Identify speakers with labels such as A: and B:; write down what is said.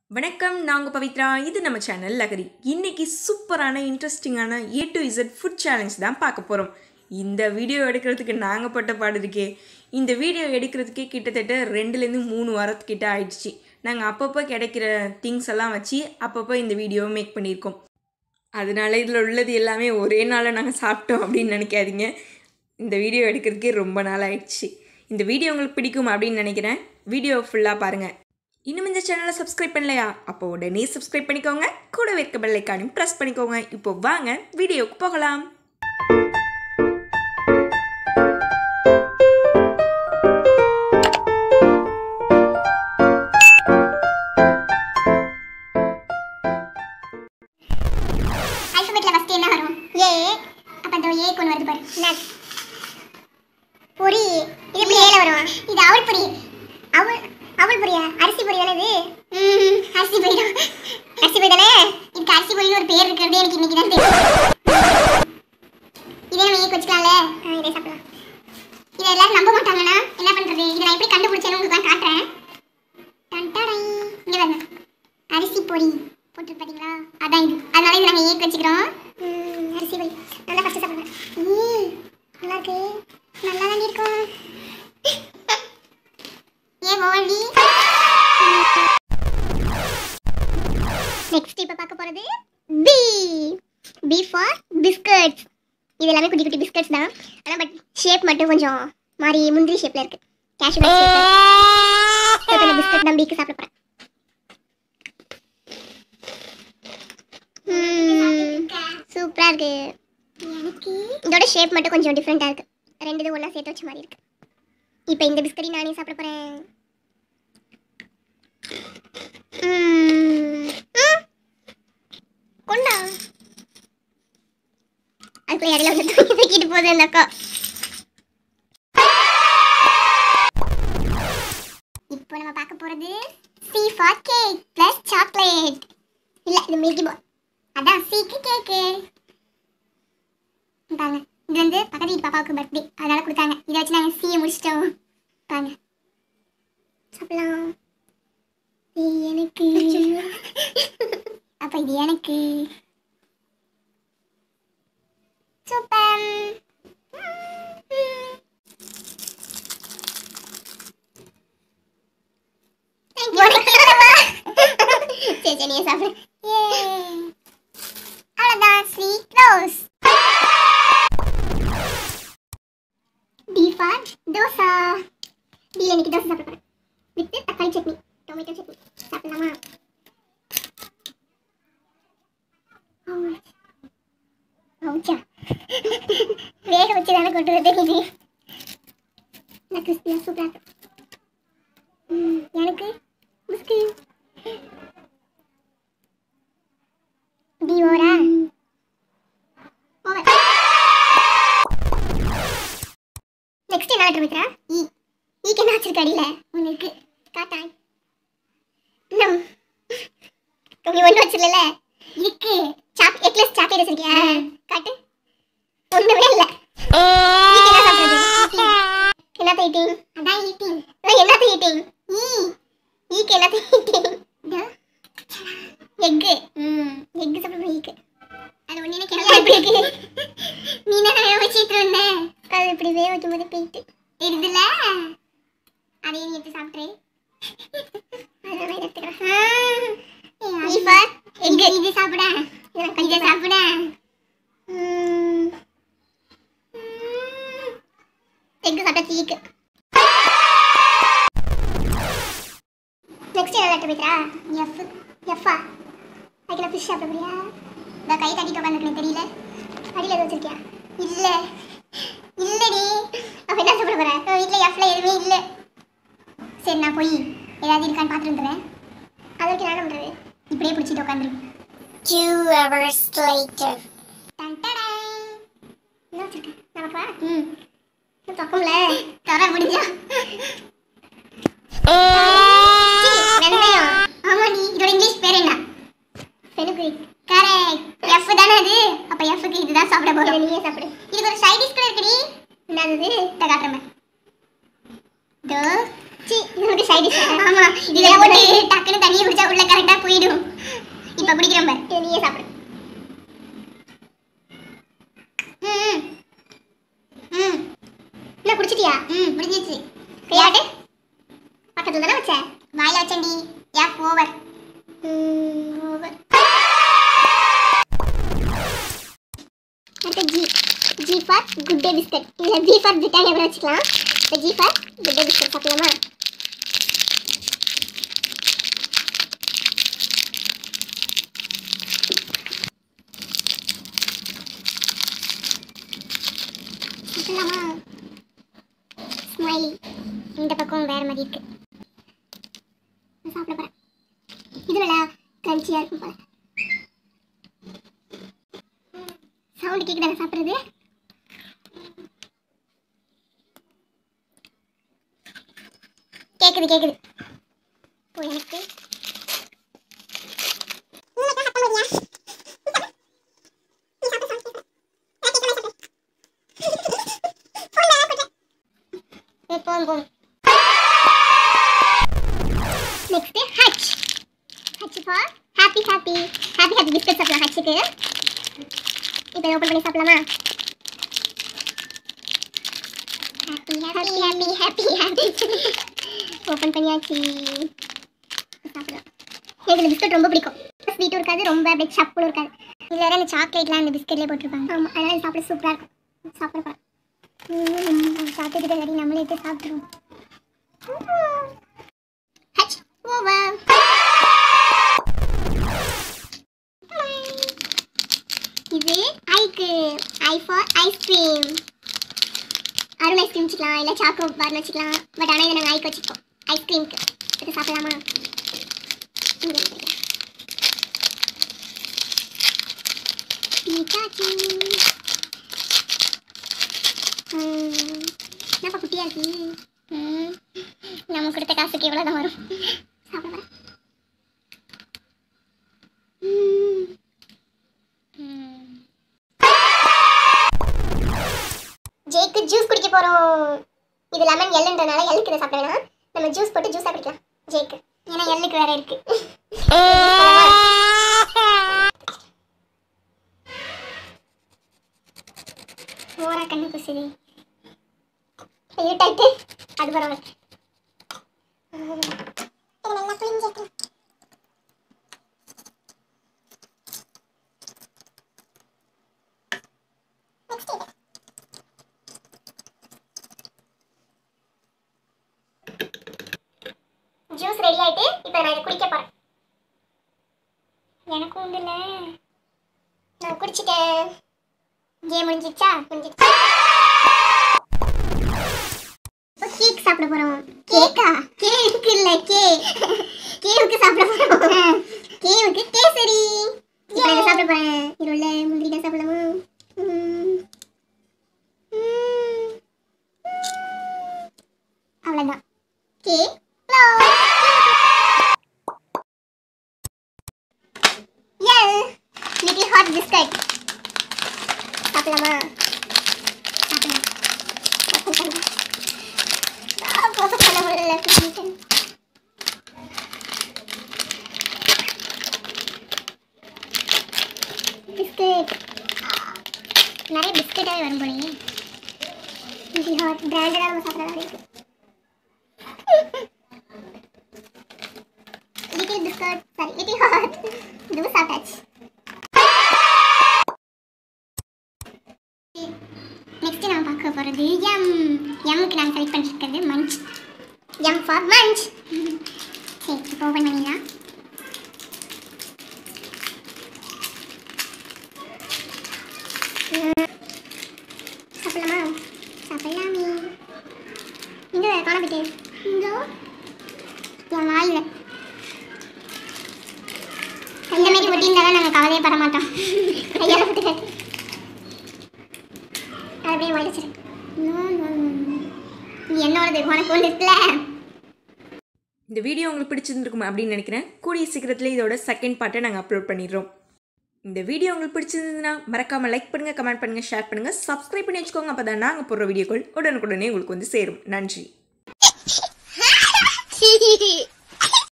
A: வணக்கம் நாங்கள் பவித்ரா இது நம்ம சேனல் லகரி இன்னைக்கு சூப்பரான இன்ட்ரெஸ்டிங்கான A to Z food challenge தான் பார்க்க போகிறோம் இந்த வீடியோ எடுக்கிறதுக்கு நாங்கள் பட்ட பாடு இருக்கே இந்த வீடியோ எடுக்கிறதுக்கே கிட்டத்தட்ட ரெண்டுலேருந்து மூணு வாரத்துக்கிட்ட ஆயிடுச்சு நாங்கள் அப்பப்போ கிடைக்கிற திங்ஸ் எல்லாம் வச்சு அப்பப்போ இந்த வீடியோவை மேக் பண்ணியிருக்கோம் அதனால இதில் உள்ளது எல்லாமே ஒரே நாளில் நாங்கள் சாப்பிட்டோம் அப்படின்னு நினைக்காதீங்க இந்த வீடியோ எடுக்கிறதுக்கே ரொம்ப நாள் ஆயிடுச்சு இந்த வீடியோ உங்களுக்கு பிடிக்கும் அப்படின்னு நினைக்கிறேன் வீடியோ ஃபுல்லாக பாருங்கள் இன்னும் இந்த சேனலை சப்ஸ்கிரைப் பண்ணலையா அப்போ உடனே சப்ஸ்கிரைப் பண்ணிக்கோங்க கூட இருக்க பெல்லைக்கானையும் ப்ரெஸ் பண்ணிக்கோங்க இப்போ வாங்க வீடியோக்கு போகலாம்
B: ஆல்பபெட்ல ஃபர்ஸ்ட் என்ன வரும் ஏ அப்ப அந்த ஏ கொண்டு வருது பாரு நட் பொரி இது எப்படி ஏல வரும் இது அவல் பொரி அவல் அவல் பொரியா அரிசி பொரி தானே இது ம் அரிசி பொரி தான் அரிசி பொரி தானே இதுக்கு அரிசி பொரின்னு ஒரு பேர் இருக்கிறது எனக்கு இன்னைக்கு தான் தெரியும் இதே நம்ம ஏக்கு வச்சுக்கலாம்ல ஆ, இதே சாப்பிடலாம் இதை எல்லாரும் நம்ப மாட்டாங்கன்னா என்ன பண்றது இதை நான் எப்படி கண்டுபிடிச்சேன்னு உங்களுக்கு தான் காட்டுறேன் டன் டடை. இங்க பாருங்க அரிசி பொரி போட்டு பாத்தீங்களா அதான் இது அதனால இது நாங்கள் ஏக்கு வச்சுக்கிறோம் ம், அரிசி பொரி நல்லா ஃபஸ்ட்டு சாப்பிடுறேன் ம், நல்லா இருக்கு நல்லா தான் இருக்கும் ஏ மோலி நெக்ஸ்ட் இப்போ பார்க்க போகிறது பி பி ஃபார் பிஸ்கட்ஸ் இது எல்லாமே குட்டி குட்டி பிஸ்கட்ஸ் தான் ஆனால் பட் ஷேப் மட்டும் கொஞ்சம் மாதிரி முந்திரி ஷேப்பில் இருக்கு கேஷ்யூ ஷேப்பில் இந்த பிஸ்கட் தான் பிக்கு சாப்பிட போகிறேன் சூப்பரா இருக்கு எனக்கு இதோட ஷேப் மட்டும் கொஞ்சம் டிஃப்ரெண்டா இருக்கு ரெண்டு இது ஒண்ணா சேர்த்து வச்ச மாதிரி இருக்கு இப்போ இந்த பிஸ்கட்டி நானே சாப்பிட போறேன் ம். ம். கொண்டா அதுக்குள்ள இடையில வந்து தூக்கி தூக்கிட்டு போகுது அந்த அக்கா இப்போ நம்ம பார்க்க போறது C for cake plus chocolate இல்ல இது மில்கி பால் அதான் சீக்கு கேக்கு பாருங்க இது வந்து பக்கத்து வீட்டு பாப்பாவுக்கு பர்த்டே அதனால கொடுத்தாங்க இதை வச்சு நாங்கள் சீயை முடிச்சிட்டோம் பாருங்க சாப்பிடலாம் இது எனக்கு அப்ப இது எனக்கு சூப்பர் சரி சரி நீங்க சாப்பிடு Yay. அவ்வளோதான் sweet close D for dosa D எனக்கு தோசை சாப்பிட போகிறேன் வித் தக்காளி சட்னி டொமேட்டோ சட்னி சாப்பிடலாமா அவுச்சா வேக வச்சு தானே கொண்டு வந்து இது நல்லா கிறிஸ்பியாக சூப்பராக இருக்கும் ம், எனக்கு முஸ்கு டி ஓரா நெக்ஸ்ட் என்ன ஆர்டர் வைக்கிறா ஈ ஈக்கு என்ன வச்சிருக்க அடியில ஒன்று இருக்கு காட்டாய் நம் நீ ஒன்று வச்சிடல இருக்கு சாக் எக்லெஸ் சாக்லேட் வச்சிருக்கியா காட்டு ஒண்ணுமே இல்ல ஈக்கு என்ன சாப்பிடுறது என்னத்த ஈட்டிங் அதான் ஈட்டிங் என்னத்த ஈட்டிங் ஈ ஈக்கு என்னத்த ஈட்டிங் எக்கு ம் எக்கு சாப்பிடுற ஈக்கு அது ஒண்ணு எனக்கு எப்படி இருக்கு நீ என்ன வேக வச்சிட்டு இருந்த அது இப்படி வேக வைக்கும் போது போயிட்டு இருக்குல்ல அதையும் நீ எடுத்து சாப்பிட்ரு அதெல்லாம் எடுத்துக்கிறேன் ஈஃபர் எக்கு இது சாப்பிட இதை சாப்பிட எக்கு சாப்பிட்ட தீக்கு நெக்ஸ்ட் என்ன லெட்டர் போய்க்கிறா எஃப் எஃப்பா அதுக்கு நான் ஃபிஷ் சாப்பிட போறியா இந்த கை தட்டிட்டு உட்காந்துருக்கேன் தெரியல அடியில் எதுவும் வச்சிருக்கியா இல்லை இல்லடி அப்போ என்ன சாப்பிட போற உன் வீட்டில் எஃப்ல எதுவுமே இல்லை சரி நான் போய் ஏதாவது இருக்கான்னு பார்த்துட்டு வந்துடுறேன் அது வரைக்கும் நான் என்ன பண்ணுறது இப்படியே பிடிச்சிட்டு உட்காந்துரு
C: Two hours later.
B: என்ன வச்சிருக்கேன் நமக்கா ம் தொக்கம்ல தர முடிஞ்சா வெந்தயம் ஆமாடி இதோட இங்கிலீஷ் பேர் என்ன ஃபெனுக்ரிக் கரெக்ட் எஃப் தானே அது அப்ப எஃப்க்கு இதுதான் சாப்பிட போறோம் நீயே சாப்பிடு இதுக்கு ஒரு சைட் டிஷ் கூட இருக்குடி என்னது இந்த காட்டுறேன் தோ சி இது வந்து சைட் டிஷ் ஆமா இதை போட்டு டக்குன்னு தண்ணியை குடிச்சா உள்ள கரெக்டா எஃப் ஓவர் ஓவர் அடுத்து G G for good day biscuit இல்லை ஜி ஃபார் பிரிட்டானியா கூட வச்சுக்கலாம் இப்போ G for good day biscuit சாப்பிடலாமா சாப்பிடலாமா ஸ்மைலி இந்த பக்கம் வேற மாதிரி இருக்கு நான் சாப்பிட போறேன் இது நல்லா கிரன்ச்சியா இருக்கும் போல சவுண்ட் கேக்குதா நான் சாப்பிடுறது கேக்குது கேக்குது இப்போ எனக்கு போம் போம் next H H for happy happy happy happy biscuit சாப்பிடலாம் ஹச்சுக்கு இப்போ ஓப்பன் பண்ணி சாப்பிடலாமா happy happy happy happy happy open பண்ணியாச்சு சாப்பிடலாம் எனக்கு இந்த பிஸ்கட் ரொம்ப பிடிக்கும் ஸ்வீட்டும் இருக்காது ரொம்ப அப்படியே சப்புளும் இருக்காது இதில் வேற இந்த சாக்லேட்லாம் இந்த பிஸ்கட்லேயே போட்டிருப்பாங்க ஆமாம் அதனால இது சாப்பிட சூப்பராக இருக்கும் சாப்பிட போகிறேன் சாப்பிட்டுக்கிட்டு இல்லாட்டி நம்மளே எடுத்து சாப்பிட்ருவோம் ஹச் ஓவர் இது ஐக்கு I for ice cream Arun ice cream வச்சுக்கலாம் இல்லை சாக்கோ பார் வச்சுக்கலாம் பட் ஆனால் இதை நாங்கள் ஐக்கு வச்சுப்போம் ஐஸ்கிரீம்க்கு இது சாப்பிடலாமா இங்க இருக்கு. பீக்காச்சு. ம், என்னப்பா குட்டியா இருக்கு ம், நம்ம கொடுத்த காசுக்கு இவ்வளோ தான் வரும் சாப்பிட வரேன். ம். ம். ஜேக்கு ஜூஸ் குடிக்க போறோம் இது லெமன் எல்லுன்றனால எல்லுக்கு இதை சாப்பிட வேணாம் நம்ம ஜூஸ் போட்டு ஜூஸா குடிக்கலாம் ஜேக்கு ஏன்னா எல்லுக்கு வேற இருக்கு ஓரா கண்ணு குசுது இருட்டாயிட்டு அது பரவாயில்ல இது நல்லா புளிஞ்சிருக்கு நெக்ஸ்ட் இது ஜூஸ் ரெடி ஆயிட்டு இப்போ நான் இதை குடிக்க போறேன் எனக்கும் உண்டுல நான் குடிச்சிட்டேன் கேம் முடிஞ்சிச்சா முடிஞ்சிச்சு இப்போ கேக் சாப்பிட போறோம் கேக்கா கேக்கு இல்ல கே கேவுக்கு சாப்பிட போறோம் கேவுக்கு கேசரி இப்போ நான் இதை சாப்பிட போறேன் இது உள்ள முந்திரி தான் சாப்பிடலாமா ம். ம். அவ்வளவுதான் K L little hot biscuit சாப்பிடலாமா சாப்பிடலாம் open பண்ணலாம். ஆ, open பண்ண முடியல, குத்திட்டேன். பிஸ்கட் ஆ, நிறைய பிஸ்கட்டாகவே வரும் போலயே லிட்டில் ஹாட் பிராண்டடாக நம்ம சாப்பிட்ற மாதிரி இருக்கு little biscuit sorry little hot இதுவும் சாப்பிட்டாச்சு நெக்ஸ்ட் நான் பார்க்க போகிறது எம் எம்க்கு நான் செலக்ட் பண்ணிருக்கிறது மஞ்ச் எம் ஃபார் மஞ்ச் சரி இப்போ ஓப்பன் பண்ணிடலாம் ம். சாப்பிடலாமா சாப்பிடலாமே இங்க காணப்பிட்டு இங்கோ என் வாயில் இந்த மாதிரி ஒட்டியிருந்தாலும் நாங்கள் கவலையே பட மாட்டோம் கையால் விட்டு கட்டு அப்படியே வலிச்சிரு இது என்னோடது உனக்கு ஒன்று இருக்குல்ல
A: இந்த வீடியோ உங்களுக்கு பிடிச்சிருந்துருக்கும் அப்படின்னு நினைக்கிறேன் கூடிய சீக்கிரத்தில் இதோட செகண்ட் பார்ட்டை நாங்கள் அப்லோட் பண்ணிடுறோம் இந்த வீடியோ உங்களுக்கு பிடிச்சிருந்ததுன்னா மறக்காமல் லைக் பண்ணுங்கள் கமெண்ட் பண்ணுங்கள் ஷேர் பண்ணுங்கள் சப்ஸ்கிரைப் பண்ணி வச்சுக்கோங்க அப்போ தான் நாங்கள் போடுற வீடியோக்கள் உடனுக்குடனே உங்களுக்கு வந்து சேரும் நன்றி